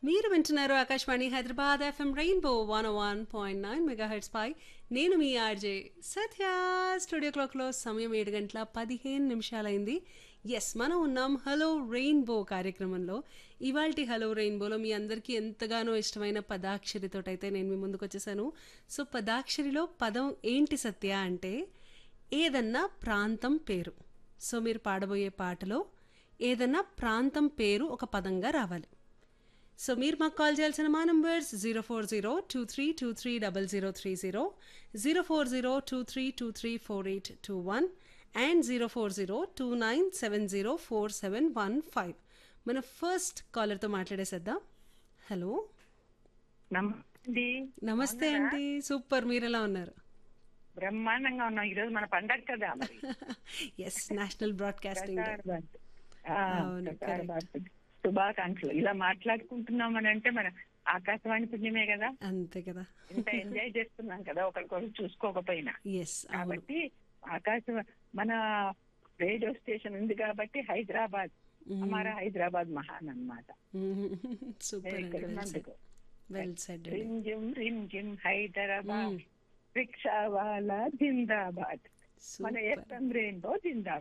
మీరు వింటున్నారు Akashvani Hyderabad FM rainbow one one point nine mega heads పై నేను మీ ఆర్జే సత్య స్టూడియో క్లాక్లో సమయం ఏడు గంటల పదిహేను నిమిషాలైంది ఎస్ మనం ఉన్నాం హలో రెయిన్బో కార్యక్రమంలో ఇవాల్టి హలో రెయిన్బోలో మీ అందరికీ ఎంతగానో ఇష్టమైన పదాక్షరితోటైతే నేను మీ ముందుకు వచ్చేసాను సో పదాక్షరిలో పదం ఏంటి సత్య అంటే ఏదన్నా ప్రాంతం పేరు సో మీరు పాడబోయే పాటలో ఏదన్నా ప్రాంతం పేరు ఒక పదంగా రావాలి సో మీరు మాకు కాల్ చేయాల్సిన మా numbers zero four zero two three two three double zero three zero zero four zero two three two three four eight two one and zero four zero two nine seven zero four seven one five మన first కాలర్తో మాట్లాడేసేద్దాం hello నమస్తే నమస్తే అండి super మీరు ఎలా ఉన్నారు బ్రహ్మాండంగా ఉన్నాం ఈ రోజు మన పండగ కదా మరి ఎస్ నేషనల్ బ్రాడ్కాస్టింగ్ డే ఆ, అవును, ప్రసార correct. భారతి. శుభాకాంక్షలు ఇలా మాట్లాడుకుంటున్నాం అని అంటే మన ఆకాశవాణి పుణ్యమే కదా అంతే కదా ఇంత ఎంజాయ్ చేస్తున్నాం కదా ఒకరికొకరు చూసుకోకపోయినా ఎస్ అవును కాబట్టి ఆకాశ మన రేడియో స్టేషన్ ఉంది కాబట్టి హైదరాబాద్ హమారా హైదరాబాద్ మహాన్ అన్నమాట సూపర్ నేను ఇక్కడ అండి ఉన్నందుకు. Well said Rim Jhim Rim Jhim Hyderabad rickshaw వాలా జిందాబాద్ మన సూపర్ ఎఫ్ఎం రెయిన్బో జిందాబాద్